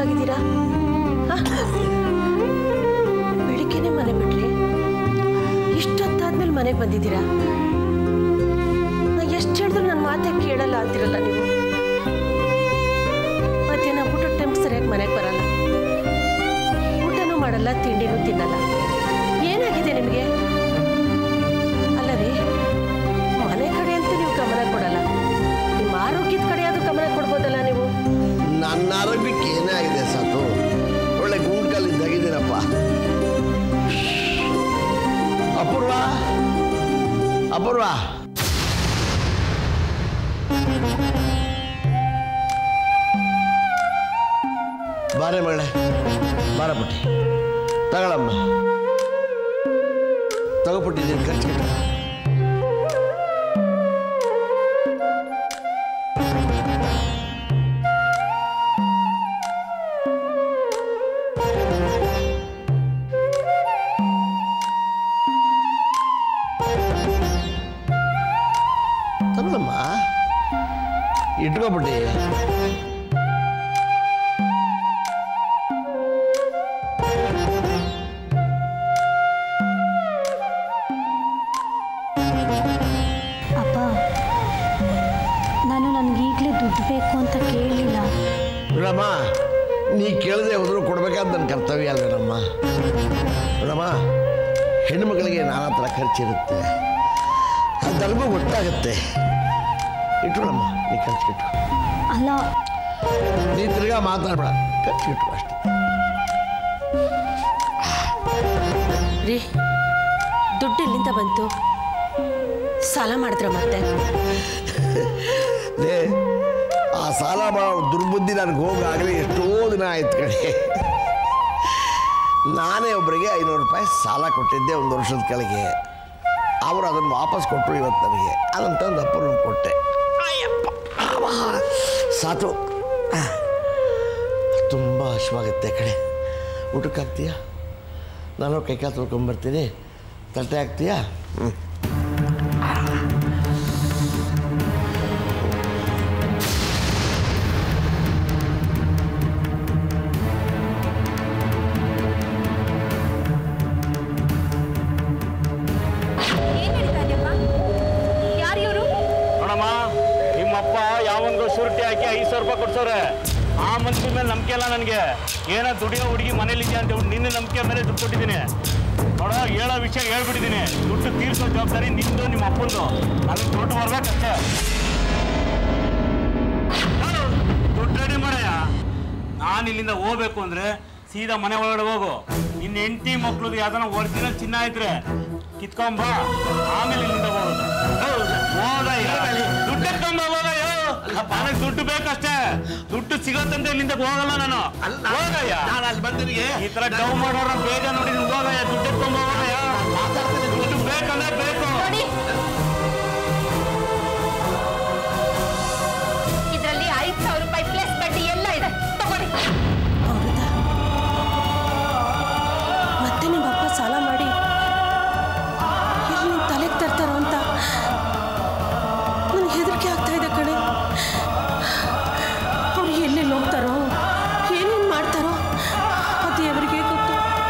ಆಗಿದ್ದೀರಾ ಹ? ಬೆಳಿಗ್ಗೆನೆ ಮನೆ ಬಿಟ್ರಿ ಇಷ್ಟೊತ್ತಾದ್ಮೇಲೆ ಮನೆಗೆ ಬಂದಿದ್ದೀರಾ ನಾ ಎಷ್ಟು ಹೇಳಿದ್ರು ನನ್ನ ಮಾತೇ ಕೇಳಲ್ಲ ಅಂತಿರಲ್ಲ ನೀವು ಮಧ್ಯಾಹ್ನ ಊಟದ ಟೈಮ್ ಸರಿಯಾಗಿ ಮನೆಗೆ ಬರಲ್ಲ ಊಟನೂ ಮಾಡಲ್ಲ ತಿಂಡಿನೂ ತಿನ್ನಲ್ಲ ಏನಾಗಿದೆ ನಿಮಗೆ ಅಲ್ಲ ರೀ ಮನೆ ಕಡೆ ಅಂತೂ ನೀವು ಗಮನ ಕೊಡಲ್ಲ ನಿಮ್ಮ ಆರೋಗ್ಯದ ಕಡೆ ಅದು ಗಮನ ಕೊಡ್ಬೋದಲ್ಲ ನೀವು ನನ್ನ ಆರೋಗ್ಯಕ್ಕೆ ಏನೇ ಆಗಿದೆ ಸಾತು ಒಳ್ಳೆ ಗುಂಡ್ಕಲ್ಲಿ ತೆಗಿದ್ದೀನಪ್ಪ ಅಪೂರ್ವ ಅಪೂರ್ವ ಬಾರೆ ಮಗಳೇ ಬಾರ ಪುಟ್ಟಿ ತಗೊಳಮ್ಮ ತಗೋಬಿಟ್ಟಿದ್ದೀನಿ ಖರ್ಚು ತಗೊಳಮ್ಮ ಇಟ್ಕೊಬಿಟ್ಟಿ ಅಪ್ಪ ನಾನು ನನಗೀಗಲೇ ದುಡ್ಡು ಬೇಕು ಅಂತ ಕೇಳಲಿಲ್ಲ ನೋಡಮ್ಮ ನೀ ಕೇಳದೆ ಹೋದ್ರು ಕೊಡ್ಬೇಕಾದ ನನ್ನ ಕರ್ತವ್ಯ ಅಲ್ವೇನಮ್ಮ ನೋಡಮ್ಮ ಹೆಣ್ಮಕ್ಳಿಗೆ ನಾನಾ ಥರ ಖರ್ಚಿರುತ್ತೆ ಅದು ನನಗೂ ಗೊತ್ತಾಗುತ್ತೆ ಇಟ್ಕೊಳಮ್ಮ ನೀ ಖರ್ಚಿಗಿಟ್ಟು ಅಲ್ಲ ನೀ ತಿರ್ಗಾ ಮಾತಾಡ್ಬೇಡ ಖರ್ಚಿಗಿಟ್ಟು ಅಷ್ಟೇ ರೀ ದುಡ್ಡು ಎಲ್ಲಿಂದ ಬಂತು ಸಾಲ ಮಾಡಿದ್ರ ಮತ್ತೆ ಲೇ ಆ ಸಾಲ ಮಾಡೋ ದುರ್ಬುದ್ಧಿ ನನಗೆ ಹೋಗಾಗಲೇ ಎಷ್ಟೋ ದಿನ ಆಯ್ತು ಕಡೆ ನಾನೇ ಒಬ್ಬರಿಗೆ ಐನೂರು ರೂಪಾಯಿ ಸಾಲ ಕೊಟ್ಟಿದ್ದೆ ಒಂದು ವರ್ಷದ ಕೆಳಗೆ ಅವರು ಅದನ್ನು ವಾಪಸ್ ಕೊಟ್ಟರು ಇವತ್ತು ನನಗೆ ಅದನ್ನು ತಂದು ಅಪ್ಪನ ಕೊಟ್ಟೆ ಅಯ್ಯಪ್ಪ ಆವಾ, ಸಾತು ತುಂಬ ಹಶ್ವಾಗುತ್ತೆ ಕಡೆ ಊಟಕ್ಕೆ ಹಾಕ್ತೀಯಾ ನಾನು ಕೈಕಾಲು ತೊಳ್ಕೊಂಬರ್ತೀನಿ ತಟ್ಟೆ ಹಾಕ್ತೀಯಾ ಹ್ಞೂ ಏನು ನಡೀತಾ ಇದೆಯಪ್ಪ ಯಾರು ಇವರು ನೋಡಮ್ಮ ನಿಮ್ಮಪ್ಪ ಯಾವೊಂದು ಶೂರಿಟಿ ಹಾಕಿ ಐದು ಸಾವಿರ ರೂಪಾಯಿ ಕೊಡ್ಸವ್ರೆ ಆ ಮನ್ಸಿನ ಮೇಲೆ ನಂಬಿಕೆ ಇಲ್ಲ ನನಗೆ ಏನೋ ದುಡಿಯೋ ಹುಡುಗಿ ಮನೇಲಿದ್ಯಾ ಅಂತ ಹೇಳಿ ನಿನ್ನ ನಂಬಿಕೆ ಮೇಲೆ ದುಡ್ಡು ಕೊಟ್ಟಿದ್ದೀನಿ ನೋಡ ಹೇಳೋ ವಿಷಯ ಹೇಳ್ಬಿಟ್ಟಿದ್ದೀನಿ ದುಡ್ಡು ತೀರ್ಸೋ ಜವಾಬ್ದಾರಿ ನಿಂದು ನಿಮ್ಮ ಅಪ್ಪಂದು ನನಗೆ ದುಡ್ಡು ಬರ್ಬೇಕಷ್ಟೇ ನೋಡು, ದುಡ್ಡು ರೆಡಿ ಮಾಡಯ್ಯ ನಾನು ಇಲ್ಲಿಂದ ಹೋಗ್ಬೇಕು ಅಂದ್ರೆ ಸೀದಾ ಮನೆ ಒಳಗಡೆ ಹೋಗು ನಿನ್ನ ಹೆಂಡತಿ ಮಕ್ಳದು ಯಾವ್ದಾನ ಒರಿಜಿನಲ್ ಚಿನ್ನ ಇದ್ರೆ ಕಿತ್ಕೊಂಬ ಆಮೇಲೆ ಇಲ್ಲಿಂದ ಹೋಗೋದು ಹೌದು, ಹೋಗಯ್ಯ ದುಡ್ಡು ಎತ್ಕೊಂಬ ಹೋಗಯ್ಯ ನನಗೆ ದುಡ್ಡು ಬೇಕಷ್ಟೇ ದುಡ್ಡು ಸಿಗತ್ತಂತ ಇಲ್ಲಿಂದ ಹೋಗಲ್ಲ ನಾನು ಹೋಗಯ್ಯ ಈ ತರ ಡೌ ಮಾಡೋರ ಬೇಗ ನೋಡಿ ನೀನು ಹೋಗಯ್ಯ ದುಡ್ಡು ಎತ್ಕೊಂಬ ಹೋಗಯ್ಯ ದುಡ್ಡು ಬೇಕಂದ್ರೆ ಬೇಕು ನೋಡಿ ಇದರಲ್ಲಿ ಐದು ಸಾವಿರ ರೂಪಾಯಿ ಪ್ಲಸ್ ಬಡ್ಡಿ ಎಲ್ಲ ಇದೆ ತಗೊಳ್ಳಿ ಅಮೃತ ಮತ್ತೆ ನಿಮ್ಮ ಅಪ್ಪ ಸಾಲ ಮಾಡಿ ಎಲ್ಲಿ ನಿನ್ ತಲೆಗೆ ತರ್ತಾರೋ ಅಂತ ನನಗೆ ಹೆದರಿಕೆ ಆಗ್ತಾ ಇದೆ ಕಣೆ ಅವ್ರು ಎಲ್ಲೆಲ್ಲಿ ಹೋಗ್ತಾರೋ ಏನೇನು ಮಾಡ್ತಾರೋ ಅದು ಅವರಿಗೆ ಗೊತ್ತು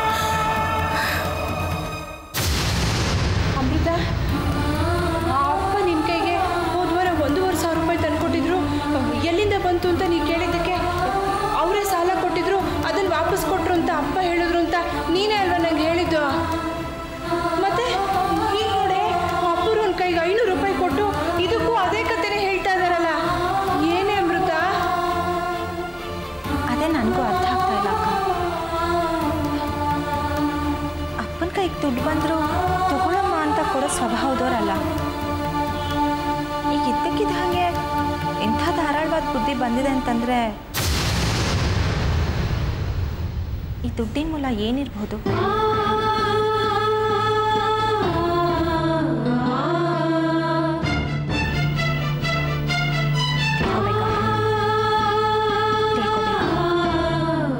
ಅಮೃತ ಆ ಅಪ್ಪ ನಿನ್ನ ಕೈಗೆ ಹೋದ ವಾರ ಒಂದೂವರೆ ಸಾವಿರ ರೂಪಾಯಿ ತಂದುಕೊಟ್ಟಿದ್ರು ಎಲ್ಲಿಂದ ಬಂತು ಅಂತ ನೀ ಕೇಳಿದ್ದಕ್ಕೆ ಅವರೇ ಸಾಲ ಕೊಟ್ಟಿದ್ರು ಅದನ್ನು ವಾಪಸ್ ಕೊಟ್ರು ಅಂತ ಅಪ್ಪ ಹೇಳಿದ್ರು ಅಂತ ನೀನೇ ಅಲ್ವಾ ನಂಗೆ ಹೇಳಿದ್ದು ಮತ್ತೆ ಈಗ ನೋಡಿ ಅಪ್ಪರು ಒಂದು ಕೈಗೆ ಐನೂರು ರೂಪಾಯಿ ಕೊಟ್ಟು ಇದಕ್ಕೂ ಅದೇ ಕಥೆನೇ ಹೇಳ್ತಾ ಇದಾರಲ್ಲ ಏನೇ ಅಮೃತ ಅದೇ ನನಗೂ ಅರ್ಥ ಆಗ್ತಾ ಇಲ್ಲ ಅಕ್ಕ ಅಪ್ಪನ ಕೈಗೆ ದುಡ್ಡು ಬಂದರೂ ತಗೊಳಮ್ಮ ಅಂತ ಕೊಡೋ ಸ್ವಭಾವದವರಲ್ಲ ಈಗ ಇದ್ದಕ್ಕಿದ್ದ ಹಾಗೆ ಇಂಥ ಧಾರಾಳವಾದ ಬುದ್ಧಿ ಬಂದಿದೆ ಅಂತಂದರೆ ಈ ದುಡ್ಡಿನ ಮೂಲ ಏನಿರ್ಬೋದು ತಿಳ್ಕೊಬೇಕಾ? ತಿಳ್ಕೊಬೇಕು.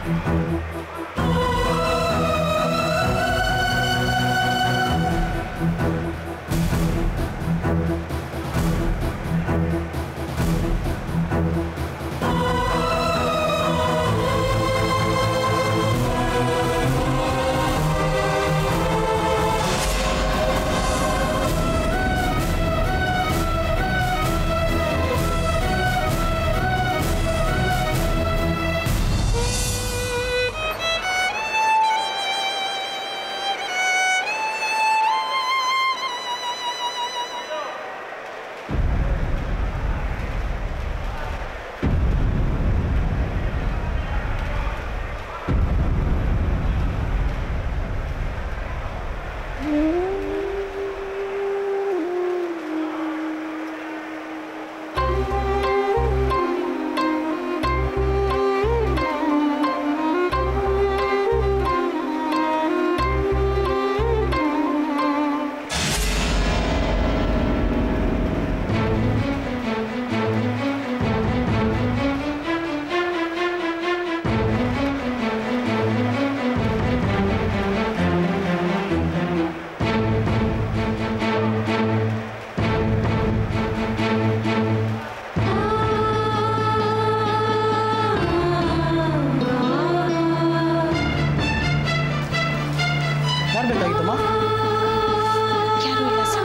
ಯಾರು ಬೇಕಾಗಿತ್ತಮ್ಮ ಯಾರೂ ಇಲ್ಲ ಸರ್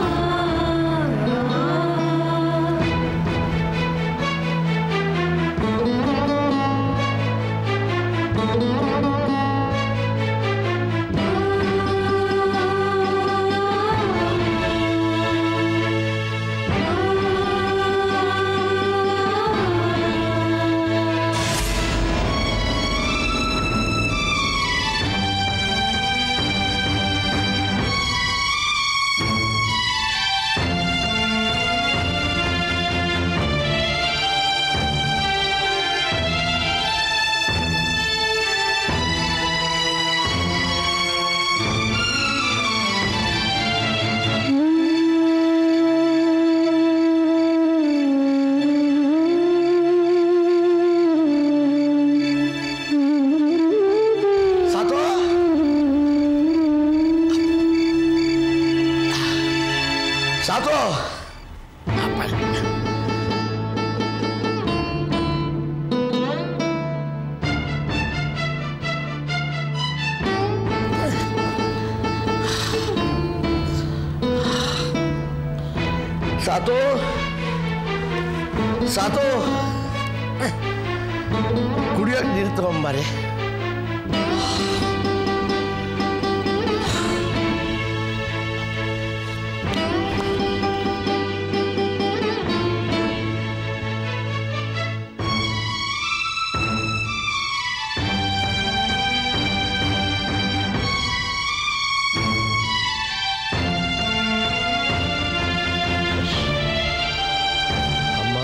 ಸಾತು ಸಾತು ಸಾತು ಸಾತು ಕುಡಿಯೋಕೆ ನೀರು ತಗೊಂಬಾರಿ ಅಮ್ಮ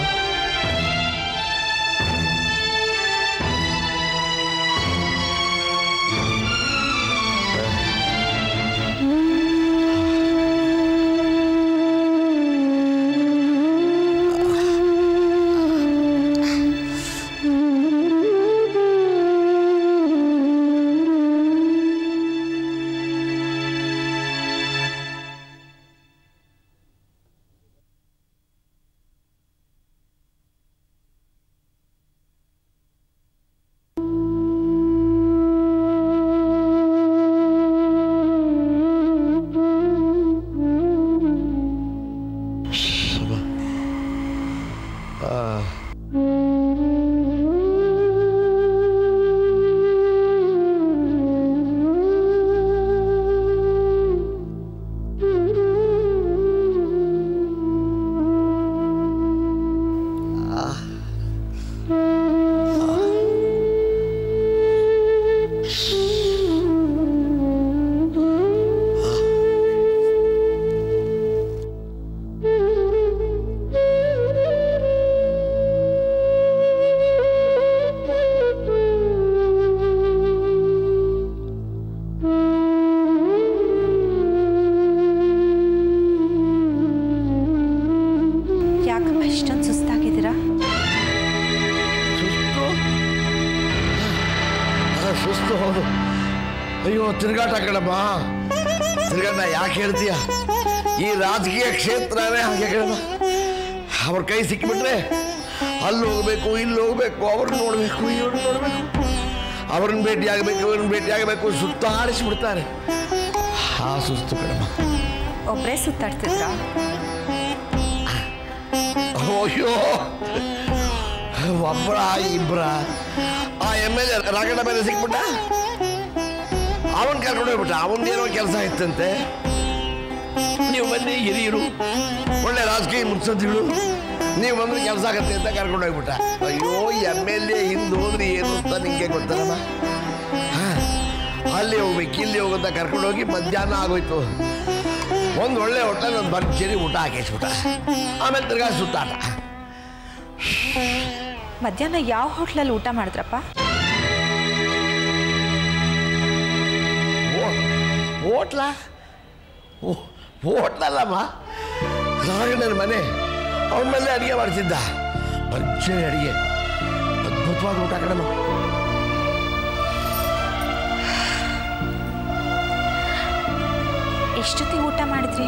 ಸುಸ್ತು ಹೌದು ಅಯ್ಯೋ ತಿರುಗಾಟ ಕಣಮ್ಮ ತಿರುಗಾಟ ಯಾಕೆ ಹೇಳ್ತೀಯ ಈ ರಾಜಕೀಯ ಕ್ಷೇತ್ರನೇ ಹಾಗೆ ಕಣಮ್ಮ ಅವ್ರ ಕೈ ಸಿಕ್ಕಿಬಿಟ್ರೆ ಅಲ್ಲಿ ಹೋಗ್ಬೇಕು ಇಲ್ಲಿ ಹೋಗ್ಬೇಕು ಅವ್ರನ್ನ ನೋಡಬೇಕು ಇವ್ರನ್ನ ನೋಡಬೇಕು ಅವ್ರನ್ನ ಭೇಟಿ ಆಗಬೇಕು ಇವ್ರನ್ನ ಭೇಟಿ ಆಗಬೇಕು ಸುತ್ತಾಡಿಸ್ಬಿಡ್ತಾರೆ ಆ ಸುಸ್ತು ಕಣಮ್ಮ ಒಬ್ಬರೇ ಸುತ್ತಾಡ್ತಿದ್ರಾ ಅಯ್ಯೋ ಒಬ್ಬರ ಇಬ್ಬರ ಆ ಎಮ್ ಎಲ್ ಎ ರಾಗಣ್ಣ ಬೇರೆ ಸಿಕ್ಬಿಟ್ಟ ಅವನ್ ಕರ್ಕೊಂಡು ಹೋಗ್ಬಿಟ್ಟ ಅವನದೇನೋ ಕೆಲಸ ಇತ್ತಂತೆ ನೀವು ಬನ್ನಿ ಹಿರಿಯರು ಒಳ್ಳೆ ರಾಜಕೀಯ ಮುತ್ಸದ್ದಿಗಳು ನೀವು ಬಂದ್ರೆ ಕೆಲಸ ಆಗತ್ತೆ ಅಂತ ಕರ್ಕೊಂಡು ಹೋಗ್ಬಿಟ್ಟ ಅಯ್ಯೋ ಎಮ್ ಎಲ್ ಎ ಹಿಂದೆ ಹೋದ್ರೆ ಏನು ಅಂತ ನಿಂಗೆ ಗೊತ್ತಲ್ಲಮ್ಮ ಹಾ, ಅಲ್ಲಿ ಹೋಗ್ಬೇಕು ಇಲ್ಲಿ ಹೋಗುತ್ತ ಕರ್ಕೊಂಡು ಹೋಗಿ ಮಧ್ಯಾಹ್ನ ಆಗೋಯ್ತು ಒಂದು ಒಳ್ಳೆ ಹೋಟೆಲ್ ಒಂದು ಭರ್ಜರಿ ಊಟ ಹಾಕಿಸ್ಬಿಟ್ಟ ಆಮೇಲೆ ತಿರ್ಗಾ ಸುತ್ತಾಟ ಮಧ್ಯಾಹ್ನ ಯಾವ ಹೋಟ್ಲಲ್ಲಿ ಊಟ ಮಾಡಿದ್ರಪ್ಪ ಹೋಟ್ಲ ಹೋಟ್ಲಲ್ಲಮ್ಮ ರಾಘಣ್ಣನ ಮನೆ ಅವನ ಮೇಲೆ ಅಡುಗೆ ಮಾಡ್ತಿದ್ದ ಭರ್ಜರಿ ಅಡುಗೆ ಅದ್ಭುತವಾದ ಊಟ ಕಣಮ್ಮ ಎಷ್ಟೊತ್ತಿಗೆ ಊಟ ಮಾಡಿದ್ರಿ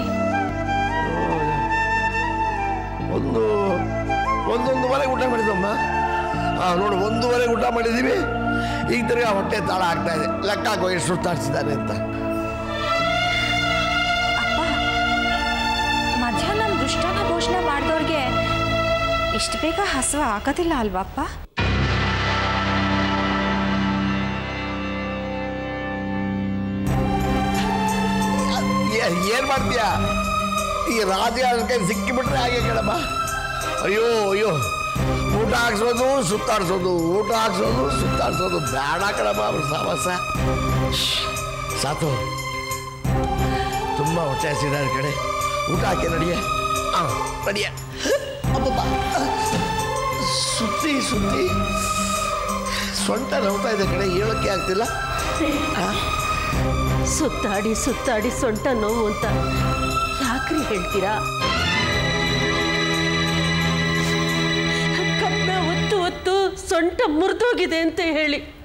ಒಂದು ಒಂದೊಂದುವರೆಗೆ ಊಟ ಮಾಡಿದ್ವಮ್ಮ ಹಾಂ ನೋಡು ಒಂದೂವರೆಗೆ ಊಟ ಮಾಡಿದ್ದೀವಿ ಈಗ ತಿರ್ಗಾ ಹೊಟ್ಟೆ ತಾಳ ಆಗ್ತಾ ಇದೆ ಲೆಕ್ಕ ಹಾಕೋ ಎಷ್ಟು ಸುತ್ತಾಡ್ಸಿದ್ದಾನೆ ಅಂತ ಅಪ್ಪ ಮಧ್ಯಾಹ್ನ ಮೃಷ್ಟಾನ್ನ ಭೋಜನ ಮಾಡಿದವ್ರಿಗೆ ಇಷ್ಟು ಬೇಗ ಹಸುವ ಆಗೋದಿಲ್ಲ ಅಲ್ವಾ ಅಪ್ಪ ಏ- ಏನ್ ಮಾಡ್ತೀಯ ಈ ರಾಜಕಾರಣ ಕೈ ಸಿಕ್ಕಿಬಿಟ್ರೆ ಹಾಗೆ ಕಣಮ್ಮ ಅಯ್ಯೋ ಅಯ್ಯೋ ಊಟ ಹಾಕ್ಸೋದು ಸುತ್ತಾಡ್ಸೋದು ಊಟ ಹಾಕ್ಸೋದು ಸುತ್ತಾಡ್ಸೋದು ಬೇಡ ಕಣಮ್ಮ ಅವ್ರ ಸಾವಾಸ ಶ್ಶ್, ಸಾತು ತುಂಬ ಹೊಟ್ಟೆ ಹಸಿದಾರ ಕಡೆ ಊಟ ಹಾಕಿ ನಡಿಯ ಹಾಂ ನಡಿಯ ಅಬ್ಬಬ್ಬ ಸುತ್ತಿ ಸುತ್ತಿ ಸೊಂಟ ನೋವ್ತಾ ಇದೆ ಕಡೆ ಹೇಳೋಕ್ಕೆ ಆಗ್ತಿಲ್ಲ ಸುತ್ತಾಡಿ ಸುತ್ತಾಡಿ ಸೊಂಟ ನೋವು ಅಂತ ಯಾಕ್ರಿ ಹೇಳ್ತೀರಾ ಕಬ್ಬ ಒತ್ತು ಒತ್ತು ಸೊಂಟ ಮುರಿದೋಗಿದೆ ಅಂತ ಹೇಳಿ